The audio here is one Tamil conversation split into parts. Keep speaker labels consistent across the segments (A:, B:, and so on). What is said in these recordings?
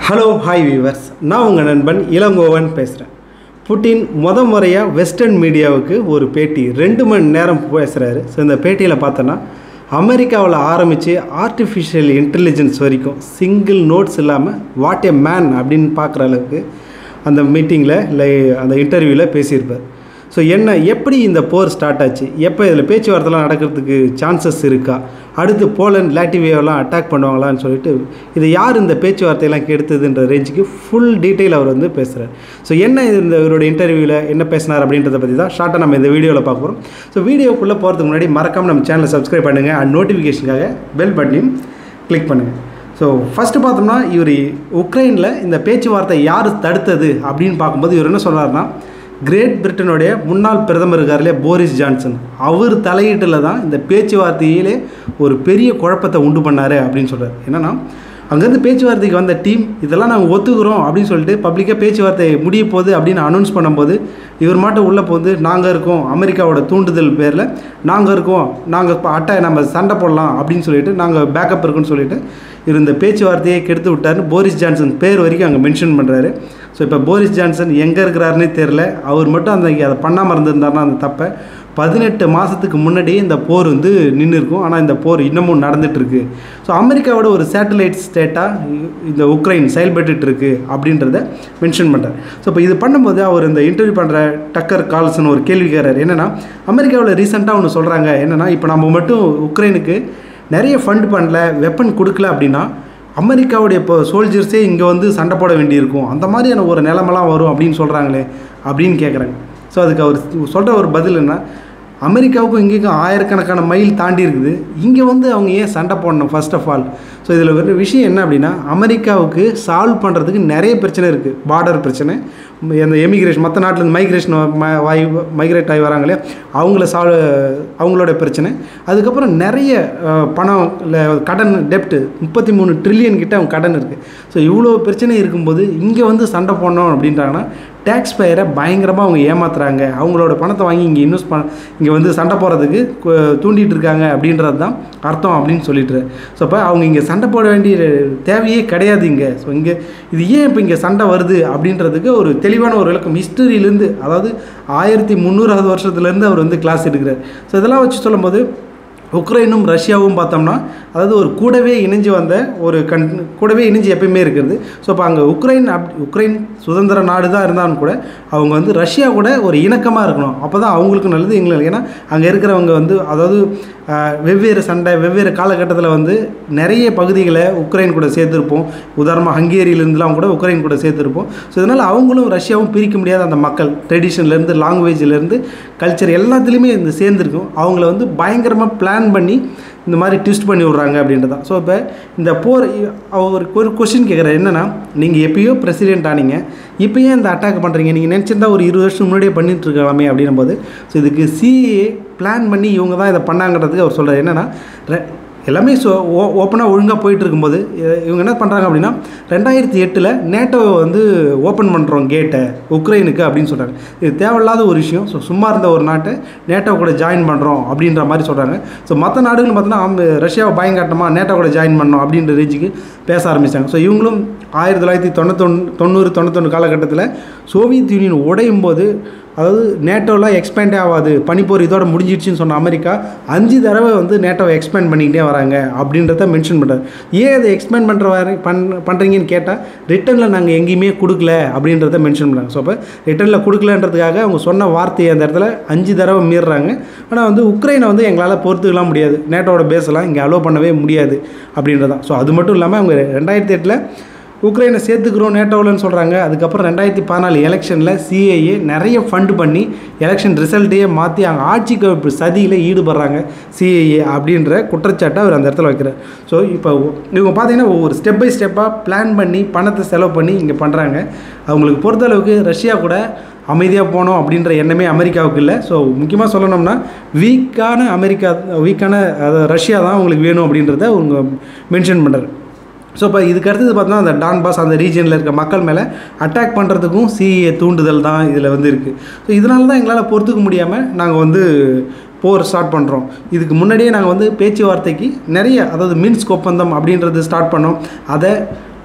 A: ஹலோ ஹாய் வீவர்ஸ் நான் உங்கள் நண்பன் இளங்கோவன் பேசுகிறேன் புட்டின் முத முறையாக வெஸ்டர்ன் மீடியாவுக்கு ஒரு பேட்டி ரெண்டு மணி நேரம் பேசுகிறாரு ஸோ இந்த பேட்டியில் பார்த்தோன்னா அமெரிக்காவில் ஆரம்பித்து ஆர்டிஃபிஷியல் இன்டெலிஜென்ஸ் வரைக்கும் சிங்கிள் நோட்ஸ் இல்லாமல் வாட் எ மேன் அப்படின்னு பார்க்குற அளவுக்கு அந்த மீட்டிங்கில் இல்லை அந்த இன்டர்வியூவில் பேசியிருப்பார் ஸோ என்ன எப்படி இந்த போர் ஸ்டார்ட் ஆச்சு எப்போ இதில் பேச்சுவார்த்தைலாம் நடக்கிறதுக்கு சான்சஸ் இருக்கா அடுத்து போலண்ட் லாட்டிவியாவெல்லாம் அட்டாக் பண்ணுவாங்களான்னு சொல்லிட்டு இது யார் இந்த பேச்சுவார்த்தையெல்லாம் கெடுத்ததுன்ற ரேஞ்சுக்கு ஃபுல் டீட்டெயில் அவர் வந்து பேசுகிறார் ஸோ என்ன இந்த இவரோட இன்டர்வியூவில் என்ன பேசினார் அப்படின்றத பற்றி தான் ஷார்ட்டாக நம்ம இந்த வீடியோவில் பார்க்க போகிறோம் ஸோ வீடியோக்குள்ளே போகிறதுக்கு முன்னாடி மறக்காமல் நம்ம சேனலை சப்ஸ்கிரைப் பண்ணுங்கள் அண்ட் நோட்டிஃபிகேஷனுக்காக பெல் பட்டனையும் கிளிக் பண்ணுங்கள் ஸோ ஃபஸ்ட்டு பார்த்தோம்னா இவர் உக்ரைனில் இந்த பேச்சுவார்த்தை யார் தடுத்தது அப்படின்னு பார்க்கும்போது இவர் என்ன சொல்கிறாருன்னா கிரேட் பிரிட்டனுடைய முன்னாள் பிரதமர் இருக்கார் இல்லையா போரிஸ் ஜான்சன் அவர் தலையீட்டில் தான் இந்த பேச்சுவார்த்தையிலே ஒரு பெரிய குழப்பத்தை உண்டு பண்ணார் அப்படின்னு சொல்கிறார் என்னென்னா அங்கேருந்து பேச்சுவார்த்தைக்கு வந்த டீம் இதெல்லாம் நாங்கள் ஒத்துக்கிறோம் அப்படின்னு சொல்லிட்டு பப்ளிக்காக பேச்சுவார்த்தை முடிய போகுது அப்படின்னு அனௌன்ஸ் பண்ணும்போது இவர் மட்டும் உள்ளே போகுது நாங்கள் இருக்கோம் அமெரிக்காவோட தூண்டுதல் பேரில் நாங்கள் இருக்கோம் நாங்கள் இப்போ அட்டை நம்ம சண்டை போடலாம் அப்படின்னு சொல்லிட்டு நாங்கள் பேக்கப் இருக்குன்னு சொல்லிட்டு இவர் இந்த பேச்சுவார்த்தையை கெடுத்து விட்டார்னு போரிஸ் ஜான்சன் பேர் வரைக்கும் அங்கே மென்ஷன் பண்ணுறாரு ஸோ இப்போ போரிஸ் ஜான்சன் எங்கே இருக்கிறாருன்னே தெரில அவர் மட்டும் அந்த அதை பண்ணாமல் இருந்திருந்தாருன்னா அந்த தப்பை பதினெட்டு மாதத்துக்கு முன்னாடியே இந்த போர் வந்து நின்று இருக்கும் ஆனால் இந்த போர் இன்னமும் நடந்துகிட்ருக்கு ஸோ அமெரிக்காவோட ஒரு சேட்டலைட் ஸ்டேட்டாக இந்த உக்ரைன் செயல்பட்டு இருக்கு அப்படின்றத மென்ஷன் பண்ணுறார் ஸோ இப்போ இது பண்ணும்போது அவர் இந்த இன்டர்வியூ பண்ணுற டக்கர் கால்ஸ்னு ஒரு கேள்வி கேட்றாரு என்னென்னா அமெரிக்காவில் ரீசெண்டாக ஒன்று சொல்கிறாங்க என்னென்னா இப்போ நம்ம மட்டும் உக்ரைனுக்கு நிறைய ஃபண்ட் பண்ணல வெப்பன் கொடுக்கல அப்படின்னா அமெரிக்காவுடைய இப்போ சோல்ஜர்ஸே இங்கே வந்து சண்டை போட வேண்டியிருக்கும் அந்த மாதிரியான ஒரு நிலமெல்லாம் வரும் அப்படின்னு சொல்கிறாங்களே அப்படின்னு கேட்குறாங்க ஸோ அதுக்கு அவர் சொல்கிற ஒரு பதில் என்ன அமெரிக்காவுக்கும் இங்கேயும் ஆயிரக்கணக்கான மைல் தாண்டி இருக்குது இங்கே வந்து அவங்க ஏன் சண்டை போடணும் ஃபர்ஸ்ட் ஆஃப் ஆல் ஸோ இதில் ஒரு விஷயம் என்ன அப்படின்னா அமெரிக்காவுக்கு சால்வ் பண்ணுறதுக்கு நிறைய பிரச்சனை இருக்குது பார்டர் பிரச்சனை அந்த எமிக்ரேஷன் மற்ற நாட்டில் மைக்ரேஷன் வாய் மைக்ரேட் ஆகி வராங்களே அவங்கள சால்வ் அவங்களோட பிரச்சனை அதுக்கப்புறம் நிறைய பணம் இல்லை கடன் டெப்ட்டு முப்பத்தி மூணு ட்ரில்லியன் கிட்ட அவங்க கடன் இருக்குது ஸோ இவ்வளோ பிரச்சனை இருக்கும்போது இங்கே வந்து சண்டை போடணும் அப்படின்றாங்கன்னா டேக்ஸ் பேயரை பயங்கரமாக அவங்க ஏமாத்துறாங்க அவங்களோட பணத்தை வாங்கி இங்கே இன்வெஸ்ட் பண்ண இங்கே வந்து சண்டை போடுறதுக்கு தூண்டிகிட்டு இருக்காங்க அப்படின்றது தான் அர்த்தம் அப்படின்னு சொல்லிட்டு ஸோ அப்போ அவங்க இங்கே சண்டை போட வேண்டிய தேவையே கிடையாது இங்கே ஸோ இங்கே இது ஏன் இப்போ இங்கே சண்டை வருது அப்படின்றதுக்கு ஒரு தெளிவான ஒரு விளக்கம் ஹிஸ்டரியிலேருந்து அதாவது ஆயிரத்தி முந்நூறாவது வருஷத்துலேருந்து அவர் வந்து கிளாஸ் எடுக்கிறார் ஸோ இதெல்லாம் வச்சு சொல்லும்போது உக்ரைனும் ரஷ்யாவும் பார்த்தோம்னா அதாவது ஒரு கூடவே இணைஞ்சு வந்த ஒரு கண் கூடவே இணைஞ்சு எப்பயுமே இருக்கிறது ஸோ இப்போ அங்கே உக்ரைன் அப் உக்ரைன் சுதந்திர நாடு தான் இருந்தாலும் கூட அவங்க வந்து ரஷ்யா கூட ஒரு இணக்கமாக இருக்கணும் அப்போ தான் அவங்களுக்கு நல்லது எங்களுக்கு ஏன்னா அங்கே இருக்கிறவங்க வந்து அதாவது வெவ்வேறு சண்டை வெவ்வேறு காலகட்டத்தில் வந்து நிறைய பகுதிகளை உக்ரைன் கூட சேர்த்துருப்போம் உதாரணமாக ஹங்கேரியிலேருந்துலாம் கூட உக்ரைன் கூட சேர்த்துருப்போம் ஸோ இதனால் அவங்களும் ரஷ்யாவும் பிரிக்க முடியாத அந்த மக்கள் ட்ரெடிஷன்லேருந்து லாங்குவேஜ்லேருந்து கல்ச்சர் எல்லாத்துலேயுமே இந்த சேர்ந்துருக்கும் அவங்கள வந்து பயங்கரமாக பிளான் பண்ணி இந்த மாதிரி ட்விஸ்ட் பண்ணி விட்றாங்க அப்படின்றதான் ஸோ இப்போ இந்த போர் அவர் ஒரு கொஷின் கேட்குறாரு என்னென்னா நீங்கள் எப்பயோ பிரசிடென்ட் ஆனீங்க இப்போ ஏன் இந்த அட்டாக் பண்ணுறீங்க நீங்கள் நினச்சிருந்தா ஒரு இருபது வருஷம் முன்னாடியே பண்ணிட்டு இருக்கலாமே அப்படின்னும் போது ஸோ இதுக்கு சிஏ பிளான் பண்ணி இவங்க தான் இதை பண்ணாங்கிறதுக்கு அவர் சொல்கிறார் என்னென்னா எல்லாமே ஸோ ஓ ஓப்பனாக ஒழுங்காக போயிட்டு இருக்கும்போது இவங்க என்ன பண்ணுறாங்க அப்படின்னா ரெண்டாயிரத்தி எட்டில் நேட்டோவை வந்து ஓப்பன் பண்ணுறோம் கேட்டை உக்ரைனுக்கு அப்படின்னு சொல்கிறாங்க இது தேவையில்லாத ஒரு விஷயம் ஸோ சும்மா இருந்த ஒரு நாட்டை நேட்டோ கூட ஜாயின் பண்ணுறோம் அப்படின்ற மாதிரி சொல்கிறாங்க ஸோ மற்ற நாடுகள் பார்த்தோன்னா ரஷ்யாவை பயங்காட்டமாக நேட்டோ கூட ஜாயின் பண்ணோம் அப்படின்ற ரேஞ்சுக்கு பேச ஆரம்பித்தாங்க ஸோ இவங்களும் ஆயிரத்தி தொள்ளாயிரத்தி தொண்ணூத்தொன்று தொண்ணூறு தொண்ணூத்தொன்று காலகட்டத்தில் சோவியத் யூனியன் உடையும் போது அதாவது நேட்டோலாம் எக்ஸ்பேண்டே ஆகாது பனிப்போர் இதோட முடிஞ்சிடுச்சுன்னு சொன்ன அமெரிக்கா அஞ்சு தடவை வந்து நேட்டோவை எக்ஸ்பேண்ட் பண்ணிக்கிட்டே வராங்க அப்படின்றத மென்ஷன் பண்ணுறாரு ஏன் அதை எக்ஸ்பேண்ட் பண்ணுற வர பண் பண்ணுறீங்கன்னு கேட்டால் ரிட்டனில் நாங்கள் எங்கேயுமே கொடுக்கல அப்படின்றத மென்ஷன் பண்ணுறாங்க ஸோ அப்போ ரிட்டனில் கொடுக்கலன்றதுக்காக அவங்க சொன்ன வார்த்தையை அந்த இடத்துல அஞ்சு தடவை மீறுறாங்க ஆனால் வந்து உக்ரைனை வந்து எங்களால் பொறுத்துக்கலாம் முடியாது நேட்டோட பேஸெல்லாம் இங்கே அலோவ் பண்ணவே முடியாது அப்படின்றதான் ஸோ அது மட்டும் இல்லாமல் அவங்க ரெண்டாயிரத்தி எட்டில் உக்ரைனை சேர்த்துக்கிறோம் நேட்டோவில்னு சொல்கிறாங்க அதுக்கப்புறம் ரெண்டாயிரத்தி பதினாலு எலெக்ஷனில் சிஏஏ நிறைய ஃபண்டு பண்ணி எலெக்ஷன் ரிசல்ட்டையே மாற்றி அங்கே ஆட்சி கவிப்பு சதியில் ஈடுபடுறாங்க சிஏஏ அப்படின்ற குற்றச்சாட்டை அவர் அந்த இடத்துல வைக்கிறார் ஸோ இப்போ இவங்க பார்த்தீங்கன்னா ஒரு ஸ்டெப் பை ஸ்டெப்பாக பிளான் பண்ணி பணத்தை செலவு பண்ணி இங்கே பண்ணுறாங்க அவங்களுக்கு பொறுத்தளவுக்கு ரஷ்யா கூட அமைதியாக போனோம் அப்படின்ற எண்ணமே அமெரிக்காவுக்கு இல்லை ஸோ முக்கியமாக சொல்லணும்னா வீக்கான அமெரிக்கா வீக்கான ரஷ்யா தான் உங்களுக்கு வேணும் அப்படின்றத அவங்க மென்ஷன் பண்ணுறாரு ஸோ இப்போ இதுக்கு அடுத்தது பார்த்தோன்னா அந்த டான்பாஸ் அந்த ரீஜனில் இருக்க மக்கள் மேலே அட்டாக் பண்ணுறதுக்கும் சிஏ தூண்டுதல் தான் இதில் வந்து இருக்குது ஸோ இதனால தான் எங்களால் பொறுத்துக்க முடியாமல் நாங்கள் வந்து போர் ஸ்டார்ட் பண்ணுறோம் இதுக்கு முன்னாடியே நாங்கள் வந்து பேச்சுவார்த்தைக்கு நிறைய அதாவது மின்ஸ்க் ஒப்பந்தம் அப்படின்றது ஸ்டார்ட் பண்ணோம் அதை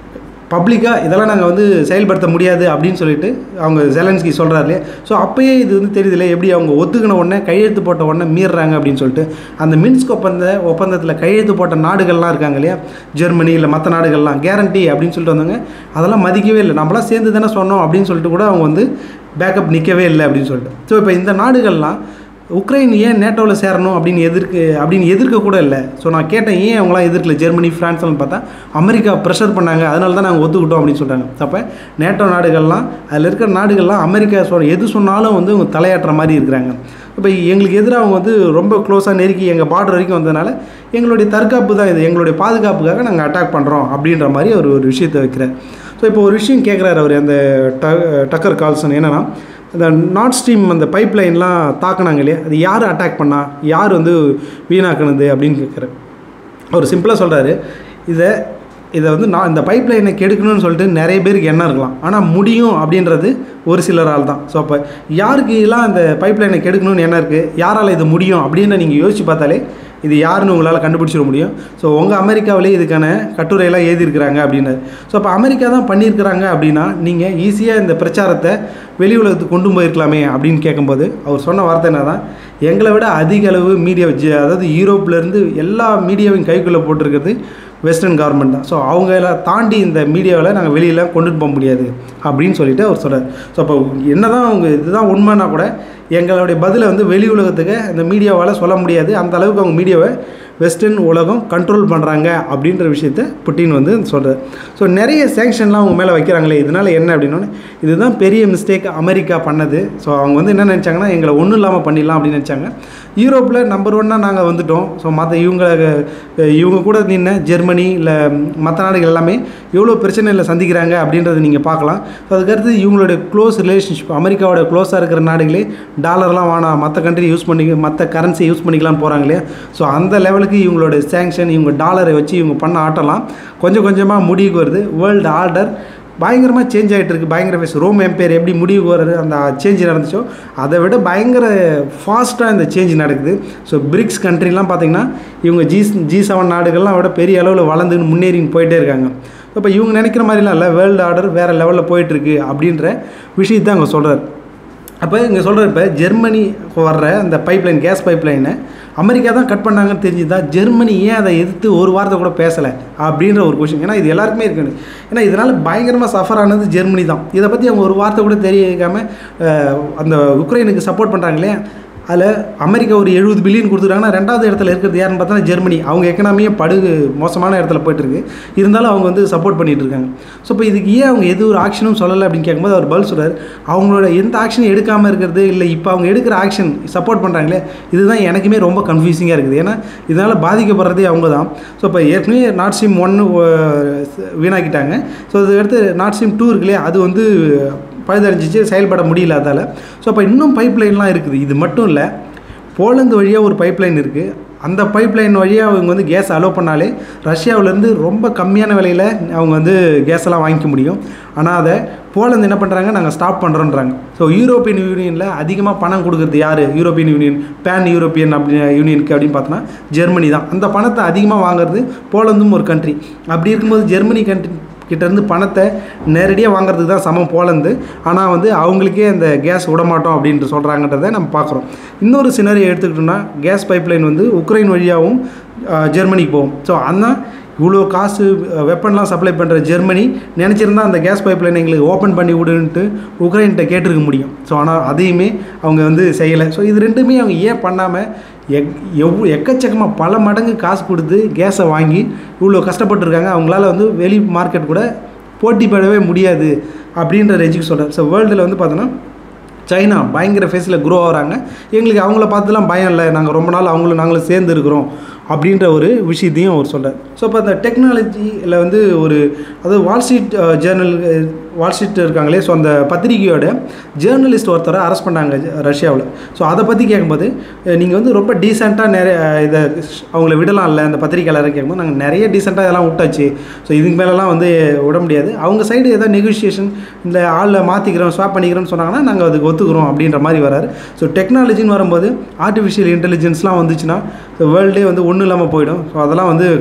A: பப்ளிக்காக இதெல்லாம் நாங்கள் வந்து செயல்படுத்த முடியாது அப்படின்னு சொல்லிட்டு அவங்க ஜெலன்ஸ்கி சொல்கிறாரு இல்லையா ஸோ அப்பயே இது வந்து தெரியுதுல எப்படி அவங்க ஒத்துக்கின உடனே கையெழுத்து போட்ட உடனே மீறுறாங்க அப்படின்னு சொல்லிட்டு அந்த மின்ஸ்க் ஒப்பந்த ஒப்பந்தத்தில் கையெழுத்து போட்ட நாடுகள்லாம் இருக்காங்க இல்லையா ஜெர்மனி இல்லை மற்ற நாடுகள்லாம் கேரண்டி அப்படின்னு சொல்லிட்டு வந்தாங்க அதெல்லாம் மதிக்கவே இல்லை நம்மளாம் சேர்ந்து தானே சொன்னோம் அப்படின்னு சொல்லிட்டு கூட அவங்க வந்து பேக்கப் நிற்கவே இல்லை அப்படின்னு சொல்லிட்டு ஸோ இப்போ இந்த நாடுகள்லாம் உக்ரைன் ஏன் நேட்டோவில் சேரணும் அப்படின்னு எதிர்க்கு அப்படின்னு எதிர்க்க கூட இல்லை ஸோ நான் கேட்டேன் ஏன் அவங்களாம் எதிர்க்கல ஜெர்மனி ஃப்ரான்ஸ்லாம் பார்த்தா அமெரிக்கா ப்ரெஷர் பண்ணாங்க அதனால தான் நாங்கள் ஒத்துக்கிட்டோம் அப்படின்னு சொல்கிறாங்க அப்போ நேட்டோ நாடுகள்லாம் அதில் இருக்கிற நாடுகள்லாம் அமெரிக்கா சொல் எது சொன்னாலும் வந்து அவங்க தலையாட்டுற மாதிரி இருக்கிறாங்க இப்போ எங்களுக்கு எதிராக அவங்க வந்து ரொம்ப க்ளோஸாக நெருக்கி எங்கள் பார்டர் வரைக்கும் வந்ததுனால எங்களுடைய தற்காப்பு தான் இது எங்களுடைய பாதுகாப்புக்காக நாங்கள் அட்டாக் பண்ணுறோம் அப்படின்ற மாதிரி அவர் ஒரு விஷயத்தை வைக்கிறார் ஸோ இப்போ ஒரு விஷயம் கேட்குறாரு அவர் அந்த ட டக்கர் கால்சன் என்னென்னா இந்த நார்த் ஸ்ட்ரீம் அந்த பைப் லைன்லாம் தாக்குனாங்க இல்லையா அது யார் அட்டாக் பண்ணா யார் வந்து வீணாக்குனது அப்படின்னு கேட்குறாரு அவர் சிம்பிளாக சொல்கிறாரு இதை இதை வந்து நான் இந்த பைப் லைனை கெடுக்கணும்னு சொல்லிட்டு நிறைய பேருக்கு எண்ணம் இருக்கலாம் ஆனால் முடியும் அப்படின்றது ஒரு சிலரால் தான் ஸோ அப்போ யாருக்கு எல்லாம் இந்த பைப் லைனை கெடுக்கணும்னு எண்ணம் இருக்குது யாரால் இது முடியும் அப்படின்னு நீங்கள் யோசிச்சு பார்த்தாலே இது யாருன்னு உங்களால் கண்டுபிடிச்சிட முடியும் ஸோ உங்கள் அமெரிக்காவிலே இதுக்கான கட்டுரையெல்லாம் எழுதியிருக்கிறாங்க அப்படின்னாரு ஸோ அப்போ அமெரிக்கா தான் பண்ணியிருக்கிறாங்க அப்படின்னா நீங்கள் ஈஸியாக இந்த பிரச்சாரத்தை வெளி உலகத்துக்கு கொண்டு போயிருக்கலாமே அப்படின்னு கேட்கும்போது அவர் சொன்ன வார்த்தை என்ன தான் எங்களை விட அதிக அளவு மீடியா அதாவது யூரோப்லேருந்து எல்லா மீடியாவையும் கைக்குள்ளே போட்டிருக்கிறது வெஸ்டர்ன் கவர்மெண்ட் தான் ஸோ அவங்கள தாண்டி இந்த மீடியாவில் நாங்கள் வெளியில் கொண்டுட்டு போக முடியாது அப்படின்னு சொல்லிட்டு அவர் சொல்கிறார் ஸோ அப்போ என்ன தான் அவங்க இதுதான் உண்மைனா கூட எங்களுடைய பதிலை வந்து வெளி உலகத்துக்கு அந்த மீடியாவால் சொல்ல முடியாது அந்த அளவுக்கு அவங்க மீடியாவை வெஸ்டர்ன் உலகம் கண்ட்ரோல் பண்ணுறாங்க அப்படின்ற விஷயத்த புட்டின் வந்து சொல்கிறார் ஸோ நிறைய சேங்ஷன்லாம் அவங்க மேலே வைக்கிறாங்களே இதனால் என்ன அப்படின்னோடனே இதுதான் பெரிய மிஸ்டேக் அமெரிக்கா பண்ணது ஸோ அவங்க வந்து என்ன நினச்சாங்கன்னா எங்களை ஒன்றும் இல்லாமல் பண்ணிடலாம் அப்படின்னு நினச்சாங்க யூரோப்பில் நம்பர் ஒன்னாக நாங்கள் வந்துட்டோம் ஸோ மற்ற இவங்க இவங்க கூட நின்ன ஜெர்மனி இல்லை மற்ற நாடுகள் எல்லாமே எவ்வளோ பிரச்சனைகளை சந்திக்கிறாங்க அப்படின்றத நீங்கள் பார்க்கலாம் ஸோ அதுக்கடுத்து இவங்களுடைய க்ளோஸ் ரிலேஷன்ஷிப் அமெரிக்காவோட க்ளோஸாக இருக்கிற நாடுகளே டாலர்லாம் வேணாம் மற்ற கண்ட்ரி யூஸ் பண்ணி மற்ற கரன்சி யூஸ் பண்ணிக்கலாம்னு போகிறாங்க இல்லையா ஸோ அந்த லெவலுக்கு இவங்களோட சேங்ஷன் இவங்க டாலரை வச்சு இவங்க பண்ண ஆட்டலாம் கொஞ்சம் கொஞ்சமாக முடிவுக்கு வருது வேர்ல்டு ஆர்டர் பயங்கரமாக சேஞ்ச் ஆகிட்டு இருக்கு பயங்கர ஃபேஸ் ரோம் எம்பையர் எப்படி முடிவுக்கு வர்றது அந்த சேஞ்ச் நடந்துச்சோ அதை விட பயங்கர ஃபாஸ்ட்டாக இந்த சேஞ்ச் நடக்குது ஸோ பிரிக்ஸ் கண்ட்ரிலாம் பார்த்திங்கன்னா இவங்க ஜி ஜி செவன் நாடுகள்லாம் விட பெரிய அளவில் வளர்ந்து முன்னேறின்னு போயிட்டே இருக்காங்க இப்போ இவங்க நினைக்கிற மாதிரிலாம் இல்லை வேர்ல்டு ஆர்டர் வேறு லெவலில் போயிட்டுருக்கு அப்படின்ற விஷயத்தை அவங்க சொல்கிறார் அப்போ இங்கே சொல்கிற இப்போ ஜெர்மனி வர்ற அந்த பைப்லைன் கேஸ் பைப்லைனை அமெரிக்கா தான் கட் பண்ணாங்கன்னு தெரிஞ்சுதா ஜெர்மனி ஏன் அதை எதிர்த்து ஒரு வாரத்தை கூட பேசலை அப்படின்ற ஒரு கொஷின் ஏன்னா இது எல்லாருக்குமே இருக்குது ஏன்னா இதனால் பயங்கரமாக சஃபர் ஆனது ஜெர்மனி தான் இதை பற்றி அவங்க ஒரு வார்த்தை கூட தெரியாமல் அந்த உக்ரைனுக்கு சப்போர்ட் பண்ணுறாங்களே அதில் அமெரிக்கா ஒரு எழுபது பில்லியன் கொடுத்துருக்காங்கன்னா ரெண்டாவது இடத்துல இருக்கிறது யாருன்னு பார்த்தா ஜெர்மனி அவங்க எக்கனாமியே படுகு மோசமான இடத்துல போயிட்டுருக்கு இருந்தாலும் அவங்க வந்து சப்போர்ட் பண்ணிகிட்டு இருக்காங்க ஸோ இப்போ இதுக்கு ஏன் அவங்க எது ஒரு ஆக்ஷனும் சொல்லலை அப்படின்னு கேட்கும்போது அவர் பதில் சொல்கிறார் அவங்களோட எந்த ஆக்ஷனும் எடுக்காமல் இருக்கிறது இல்லை இப்போ அவங்க எடுக்கிற ஆக்ஷன் சப்போர்ட் பண்ணுறாங்களே இதுதான் எனக்குமே ரொம்ப கன்ஃபியூசிங்காக இருக்குது ஏன்னா இதனால் பாதிக்கப்படுறதே அவங்க தான் ஸோ இப்போ ஏற்கனவே நாட் ஸ்ட்ரீம் ஒன்று வீணாக்கிட்டாங்க ஸோ அதுக்கடுத்து நாட் ஸ்ட்ரீம் டூ இருக்குல்லையே அது வந்து பழுதடைஞ்சிச்சு செயல்பட முடியல அதால் ஸோ அப்போ இன்னும் பைப் லைன்லாம் இருக்குது இது மட்டும் இல்லை போலந்து வழியாக ஒரு பைப் லைன் இருக்குது அந்த பைப் லைன் வழியாக அவங்க வந்து கேஸ் அலோவ் பண்ணாலே ரஷ்யாவிலேருந்து ரொம்ப கம்மியான விலையில் அவங்க வந்து கேஸ் எல்லாம் வாங்கிக்க முடியும் ஆனால் அதை போலந்து என்ன பண்ணுறாங்க நாங்கள் ஸ்டாப் பண்ணுறோன்றாங்க ஸோ யூரோப்பியன் யூனியனில் அதிகமாக பணம் கொடுக்குறது யார் யூரோப்பியன் யூனியன் பேன் யூரோப்பியன் அப்படி யூனியனுக்கு அப்படின்னு பார்த்தோன்னா ஜெர்மனி தான் அந்த பணத்தை அதிகமாக வாங்குறது போலந்தும் ஒரு கண்ட்ரி அப்படி இருக்கும்போது ஜெர்மனி கண்ட்ரி கிட்டேருந்து பணத்தை நேரடியாக வாங்குறதுக்கு தான் சமம் போலந்து ஆனால் வந்து அவங்களுக்கே அந்த கேஸ் விடமாட்டோம் அப்படின்ட்டு சொல்கிறாங்கன்றதை நம்ம பார்க்குறோம் இன்னொரு சினரி எடுத்துக்கிட்டோம்னா கேஸ் பைப்லைன் வந்து உக்ரைன் வழியாகவும் ஜெர்மனிக்கு போகும் ஸோ அந்த இவ்வளோ காசு வெப்பன்லாம் சப்ளை பண்ணுற ஜெர்மனி நினச்சிருந்தா அந்த கேஸ் பைப்லைன் எங்களுக்கு ஓப்பன் பண்ணி விடுன்ட்டு உக்ரைன்கிட்ட கேட்டிருக்க முடியும் ஸோ ஆனால் அதையுமே அவங்க வந்து செய்யலை ஸோ இது ரெண்டுமே அவங்க ஏன் பண்ணாமல் எக் எவ் எக்கச்சக்கமாக பல மடங்கு காசு கொடுத்து கேஸை வாங்கி இவ்வளோ கஷ்டப்பட்டுருக்காங்க அவங்களால வந்து வெளி மார்க்கெட் கூட போட்டி போடவே முடியாது அப்படின்ற ரேஞ்சுக்கு சொல்கிறேன் ஸோ வேர்ல்டில் வந்து பார்த்தோன்னா சைனா பயங்கர ஃபேஸில் க்ரோ ஆகிறாங்க எங்களுக்கு அவங்கள பார்த்துலாம் பயம் இல்லை நாங்கள் ரொம்ப நாள் அவங்களும் நாங்களும் சேர்ந்து இருக்கிறோம் அப்படின்ற ஒரு விஷயத்தையும் அவர் சொல்கிறார் ஸோ இப்போ அந்த டெக்னாலஜியில் வந்து ஒரு அதாவது Wall Street Journal Wall Street இருக்காங்களே ஸோ அந்த பத்திரிகையோட ஜேர்னலிஸ்ட் ஒருத்தரை அரெஸ்ட் பண்ணாங்க ரஷ்யாவில் ஸோ அதை பற்றி கேட்கும்போது நீங்கள் வந்து ரொம்ப டீசெண்டாக நிறைய இதை அவங்கள விடலாம் இல்லை அந்த பத்திரிகையாளரை கேட்கும்போது நாங்கள் நிறைய டீசெண்டாக இதெல்லாம் விட்டாச்சு ஸோ இதுக்கு மேலெலாம் வந்து விட முடியாது அவங்க சைடு ஏதாவது நெகோசியேஷன் இந்த ஆளில் மாற்றிக்கிறோம் ஸ்வாப் பண்ணிக்கிறோம்னு சொன்னாங்கன்னா நாங்கள் அதுக்கு ஒத்துக்கிறோம் அப்படின்ற மாதிரி வராரு ஸோ டெக்னாலஜின்னு வரும்போது ஆர்டிஃபிஷியல் இன்டெலிஜென்ஸ்லாம் வந்துச்சுன்னா வேர்ல்டே வந்து ஒன்றும் இல்லாமல் போயிடும் ஸோ அதெல்லாம் வந்து கண்ட்ரோல் பண்ண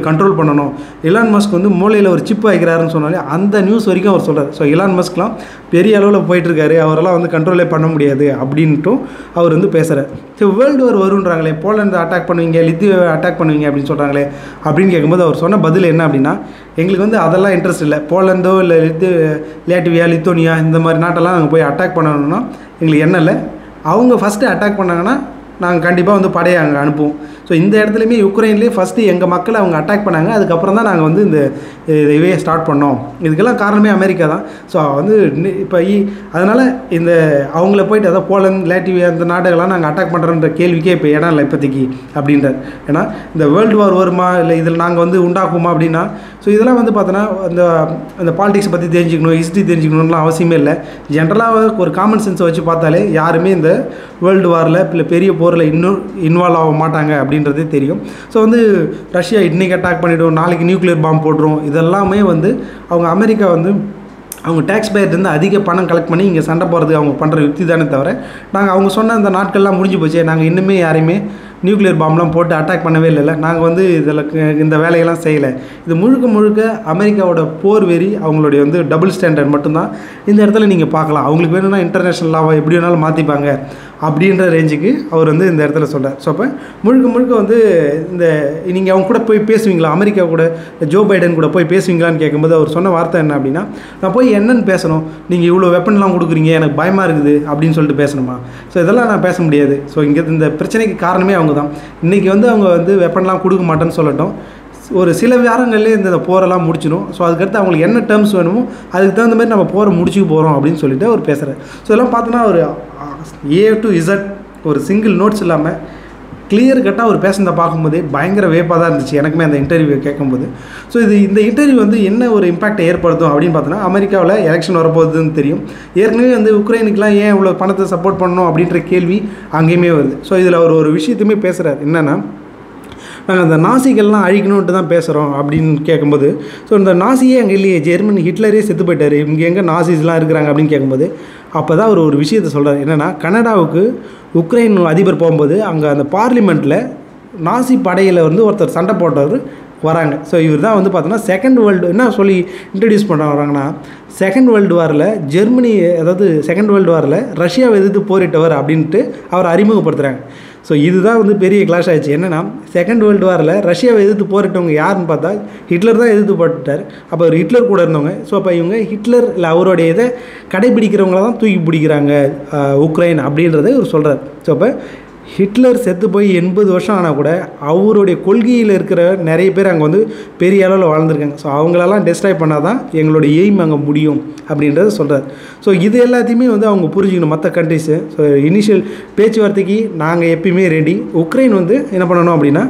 A: பண்ணணும் இலான் மஸ்க் வந்து மூளையில் ஒரு சிப் வைக்கிறாருன்னு சொன்னாலே அந்த நியூஸ் வரைக்கும் அவர் சொல்கிறார் ஸோ இலான் மஸ்க்லாம் பெரிய அளவில் போயிட்டுருக்காரு அவரெல்லாம் வந்து கண்ட்ரோலே பண்ண முடியாது அப்படின்ட்டும் அவர் வந்து பேசுகிறார் ஸோ வேர்ல்டு வார் வருன்றாங்களே போலந்து அட்டாக் பண்ணுவீங்க லித்தியை அட்டாக் பண்ணுவீங்க அப்படின்னு சொல்கிறாங்களே அப்படின்னு கேட்கும்போது அவர் சொன்ன பதில் என்ன அப்படின்னா எங்களுக்கு வந்து அதெல்லாம் இன்ட்ரெஸ்ட் இல்லை போலந்தோ இல்லை லித்து லேட்வியா லித்தோனியா இந்த மாதிரி நாட்டெல்லாம் நாங்கள் போய் அட்டாக் பண்ணணும்னா எங்களுக்கு என்ன இல்லை அவங்க ஃபஸ்ட்டு அட்டாக் பண்ணாங்கன்னா நாங்கள் கண்டிப்பாக வந்து படையை அங்கே அனுப்புவோம் ஸோ இந்த இடத்துலையுமே யுக்ரைன்லேயே ஃபஸ்ட்டு எங்கள் மக்களை அவங்க அட்டாக் பண்ணாங்க அதுக்கப்புறம் தான் நாங்கள் வந்து இந்த இதையே ஸ்டார்ட் பண்ணோம் இதுக்கெல்லாம் காரணமே அமெரிக்கா தான் ஸோ வந்து இப்போ அதனால் இந்த அவங்கள போயிட்டு அதாவது போலந்து லேட்டிவியா இந்த நாடுகள்லாம் நாங்கள் அட்டாக் பண்ணுறோன்ற கேள்விக்கே இப்போ இடம் இல்லை இப்போதைக்கு அப்படின்றார் ஏன்னா இந்த வேர்ல்டு வார் வருமா இல்லை இதில் நாங்கள் வந்து உண்டாக்குமா அப்படின்னா ஸோ இதெல்லாம் வந்து பார்த்தோன்னா இந்த அந்த பாலிடிக்ஸ் பற்றி தெரிஞ்சுக்கணும் ஹிஸ்ட்ரி தெரிஞ்சுக்கணும்லாம் அவசியமே இல்லை ஜென்ரலாக ஒரு காமன் சென்ஸை வச்சு பார்த்தாலே யாருமே இந்த வேர்ல்டு வாரில் இல்லை பெரிய போரில் இன்னும் இன்வால்வ் ஆக மாட்டாங்க அப்படின்றதே தெரியும் ஸோ வந்து ரஷ்யா இன்றைக்கி அட்டாக் பண்ணிவிடும் நாளைக்கு நியூக்ளியர் பாம்பு போட்டுரும் இதெல்லாமே வந்து அவங்க அமெரிக்கா வந்து அவங்க டேக்ஸ் பேயர்லேருந்து அதிக பணம் கலெக்ட் பண்ணி இங்கே சண்டை போகிறதுக்கு அவங்க பண்ணுற யுக்தி தானே தவிர நாங்கள் அவங்க சொன்ன அந்த நாட்கள்லாம் முடிஞ்சு போச்சு நாங்கள் இன்னுமே யாரையுமே நியூக்ளியர் பாம்லாம் போட்டு அட்டாக் பண்ணவே இல்லைல்ல நாங்கள் வந்து இதில் இந்த வேலையெல்லாம் செய்யலை இது முழுக்க முழுக்க அமெரிக்காவோட போர் வெறி அவங்களுடைய வந்து டபுள் ஸ்டாண்டர்ட் மட்டும்தான் இந்த இடத்துல நீங்கள் பார்க்கலாம் அவங்களுக்கு வேணும்னா இன்டர்நேஷ்னல் லாவை எப்படி வேணாலும் மாற்றிப்பாங்க அப்படின்ற ரேஞ்சுக்கு அவர் வந்து இந்த இடத்துல சொல்கிறார் ஸோ அப்போ முழுக்க முழுக்க வந்து இந்த நீங்கள் அவங்க கூட போய் பேசுவீங்களா அமெரிக்கா கூட ஜோ பைடன் கூட போய் பேசுவீங்களான்னு கேட்கும்போது அவர் சொன்ன வார்த்தை என்ன அப்படின்னா நான் போய் என்னன்னு பேசணும் நீங்கள் இவ்வளோ வெப்பன்லாம் கொடுக்குறீங்க எனக்கு பயமாக இருக்குது அப்படின்னு சொல்லிட்டு பேசணுமா ஸோ இதெல்லாம் நான் பேச முடியாது ஸோ இங்கே இந்த பிரச்சனைக்கு காரணமே அவங்க தான் இன்றைக்கி வந்து அவங்க வந்து வெப்பன்லாம் கொடுக்க மாட்டேன்னு சொல்லட்டும் ஒரு சில வாரங்கள்லேயே இந்த போரெல்லாம் முடிச்சிடும் ஸோ அதுக்கடுத்து அவங்களுக்கு என்ன டேர்ம்ஸ் வேணுமோ அதுக்கு தகுந்த மாதிரி நம்ம போரை முடிச்சுக்க போகிறோம் அப்படின்னு சொல்லிட்டு அவர் பேசுகிறார் ஸோ இதெல்லாம் பார்த்தோன்னா ஒரு ஏ டு இசட் ஒரு சிங்கிள் நோட்ஸ் இல்லாமல் கிளியர் கட்டாக அவர் பேசுனதை பார்க்கும்போதே பயங்கர வேப்பாக தான் இருந்துச்சு எனக்குமே அந்த இன்டர்வியூ கேட்கும்போது ஸோ இது இந்த இன்டர்வியூ வந்து என்ன ஒரு இம்பாக்டை ஏற்படுத்தும் அப்படின்னு பார்த்தோன்னா அமெரிக்காவில் எலெக்ஷன் வரப்போகுதுன்னு தெரியும் ஏற்கனவே வந்து உக்ரைனுக்குலாம் ஏன் இவ்வளோ பணத்தை சப்போர்ட் பண்ணணும் அப்படின்ற கேள்வி அங்கேயுமே வருது ஸோ இதில் அவர் ஒரு விஷயத்தையுமே பேசுகிறார் என்னென்னா நாங்கள் அந்த நாசிகள்லாம் அழிக்கணுன்ட்டு தான் பேசுகிறோம் அப்படின்னு கேட்கும்போது ஸோ இந்த நாசியே அங்கே இல்லையே ஜெர்மனி ஹிட்லரே செத்து போயிட்டார் இங்கே எங்கே நாசிஸ்லாம் இருக்கிறாங்க அப்படின்னு கேட்கும்போது அப்போ தான் அவர் ஒரு விஷயத்தை சொல்கிறார் என்னென்னா கனடாவுக்கு உக்ரைன் அதிபர் போகும்போது அங்கே அந்த பார்லிமெண்ட்டில் நாசி படையில் வந்து ஒருத்தர் சண்டை போட்டவர் வராங்க ஸோ இவர் தான் வந்து பார்த்தோன்னா செகண்ட் வேர்ல்டு என்ன சொல்லி இன்ட்ரடியூஸ் பண்ண வராங்கன்னா செகண்ட் வேர்ல்டு வாரில் ஜெர்மனி அதாவது செகண்ட் வேர்ல்டு வாரில் ரஷ்யாவை எதிர்த்து போரிட்டவர் அப்படின்ட்டு அவர் அறிமுகப்படுத்துகிறாங்க ஸோ இதுதான் வந்து பெரிய கிளாஷ் ஆயிடுச்சு என்னென்னா செகண்ட் வேர்ல்டு வாரில் ரஷ்யாவை எதிர்த்து போரிட்டவங்க யாருன்னு பார்த்தா ஹிட்லர் தான் எதிர்த்து போட்டுட்டார் அப்போ அவர் ஹிட்லர் கூட இருந்தவங்க ஸோ அப்போ இவங்க ஹிட்லர் இல்லை அவருடைய இதை கடைபிடிக்கிறவங்கள தான் தூக்கி பிடிக்கிறாங்க உக்ரைன் அப்படின்றத இவர் சொல்கிறார் ஸோ அப்போ ஹிட்லர் செத்து போய் எண்பது வருஷம் ஆனால் கூட அவருடைய கொள்கையில் இருக்கிற நிறைய பேர் அங்கே வந்து பெரிய அளவில் வாழ்ந்துருக்காங்க ஸோ அவங்களெல்லாம் டெஸ்ட்ராய் பண்ணால் தான் எங்களுடைய எய்ம் அங்கே முடியும் அப்படின்றத சொல்கிறார் ஸோ இது எல்லாத்தையுமே வந்து அவங்க புரிஞ்சுக்கணும் மற்ற கண்ட்ரிஸு ஸோ இனிஷியல் பேச்சுவார்த்தைக்கு நாங்கள் எப்பயுமே ரெடி உக்ரைன் வந்து என்ன பண்ணணும் அப்படின்னா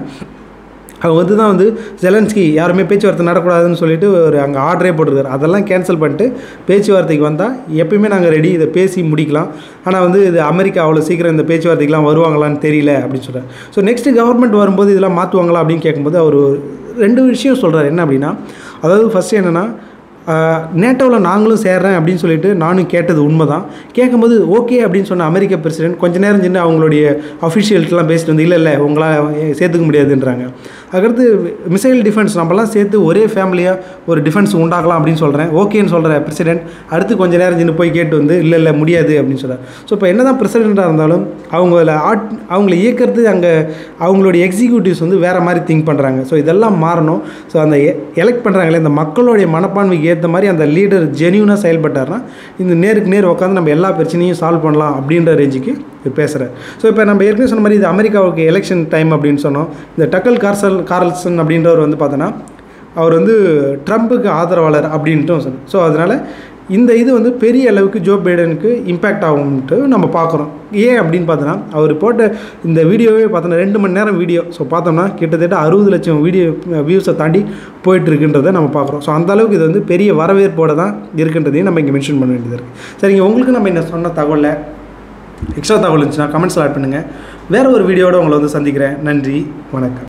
A: அவங்க வந்து தான் வந்து ஜெலன்ஸ்கி யாருமே பேச்சுவார்த்தை நடக்கூடாதுன்னு சொல்லிட்டு ஒரு அங்கே ஆர்டரே போட்டிருக்காரு அதெல்லாம் கேன்சல் பண்ணிட்டு பேச்சுவார்த்தைக்கு வந்தால் எப்பயுமே நாங்கள் ரெடி இதை பேசி முடிக்கலாம் ஆனால் வந்து இது அமெரிக்கா அவ்வளோ சீக்கிரம் இந்த பேச்சுவார்த்தைக்கெலாம் வருவாங்களான்னு தெரியல அப்படின்னு சொல்கிறார் ஸோ நெக்ஸ்ட்டு கவர்மெண்ட் வரும்போது இதெல்லாம் மாற்றுவாங்களா அப்படின்னு கேட்கும்போது அவர் ரெண்டு விஷயம் சொல்கிறார் என்ன அப்படின்னா அதாவது ஃபஸ்ட்டு என்னென்னா நேட்டோவில் நாங்களும் சேர்றேன் அப்படின்னு சொல்லிட்டு நானும் கேட்டது உண்மை தான் கேட்கும்போது ஓகே அப்படின்னு சொன்ன அமெரிக்க பிரசிடென்ட் கொஞ்ச நேரம் சின்ன அவங்களுடைய அஃபிஷியல்ஸ்லாம் பேசிட்டு வந்து இல்லை இல்லை உங்களால் சேர்த்துக்க முடியாதுன்றாங்க அதுக்கடுத்து மிசைல் டிஃபென்ஸ் நம்மலாம் சேர்த்து ஒரே ஃபேமிலியாக ஒரு டிஃபென்ஸ் உண்டாக்கலாம் அப்படின்னு சொல்கிறேன் ஓகேன்னு சொல்கிற பிரசிடென்ட் அடுத்து கொஞ்ச நேரம் சின்ன போய் கேட்டு வந்து இல்லை இல்லை முடியாது அப்படின்னு சொல்கிறார் ஸோ இப்போ என்ன தான் பிரசிடெண்ட்டாக இருந்தாலும் அவங்கள ஆட் அவங்கள இயக்கிறது அங்கே அவங்களுடைய எக்ஸிக்யூட்டிவ்ஸ் வந்து வேறு மாதிரி திங்க் பண்ணுறாங்க ஸோ இதெல்லாம் மாறணும் ஸோ அந்த எலெக்ட் பண்ணுறாங்களே இந்த மக்களுடைய மனப்பான்மைக்கு ஏற்ற மாதிரி அந்த லீடர் ஜென்யூனாக செயல்பட்டார்னா இந்த நேருக்கு நேர் உட்காந்து நம்ம எல்லா பிரச்சனையும் சால்வ் பண்ணலாம் அப்படின்ற ரேஞ்சுக்கு பேசுகிறேன் ஸோ இப்போ நம்ம ஏற்கனவே சொன்ன மாதிரி இது அமெரிக்காவுக்கு எலெக்ஷன் டைம் அப்படின்னு சொன்னோம் இந்த டக்கல் கார்சல் கார்ல்சன் அப்படின்றவர் வந்து பார்த்தோன்னா அவர் வந்து ட்ரம்ப்புக்கு ஆதரவாளர் அப்படின்ட்டும் சொன்னோம் ஸோ அதனால் இந்த இது வந்து பெரிய அளவுக்கு ஜோ பைடனுக்கு இம்பேக்ட் ஆகும்ட்டு நம்ம பார்க்குறோம் ஏன் அப்படின்னு பார்த்தோன்னா அவர் போட்ட இந்த வீடியோவே பார்த்தோன்னா ரெண்டு மணி நேரம் வீடியோ ஸோ பார்த்தோம்னா கிட்டத்தட்ட அறுபது லட்சம் வீடியோ வியூஸை தாண்டி போயிட்டு இருக்குன்றதை நம்ம பார்க்குறோம் ஸோ அந்த அளவுக்கு இது வந்து பெரிய வரவேற்போடு தான் இருக்குன்றதையும் நம்ம இங்கே மென்ஷன் பண்ண வேண்டியது இருக்குது சரிங்க உங்களுக்கு நம்ம என்ன சொன்ன தகவலில் எக்ஸ்ட்ரா தகவல் இருந்துச்சுன்னா கமெண்ட்ஸில் ஆட் பண்ணுங்கள் வேறு ஒரு வீடியோட உங்களை வந்து சந்திக்கிறேன் நன்றி வணக்கம்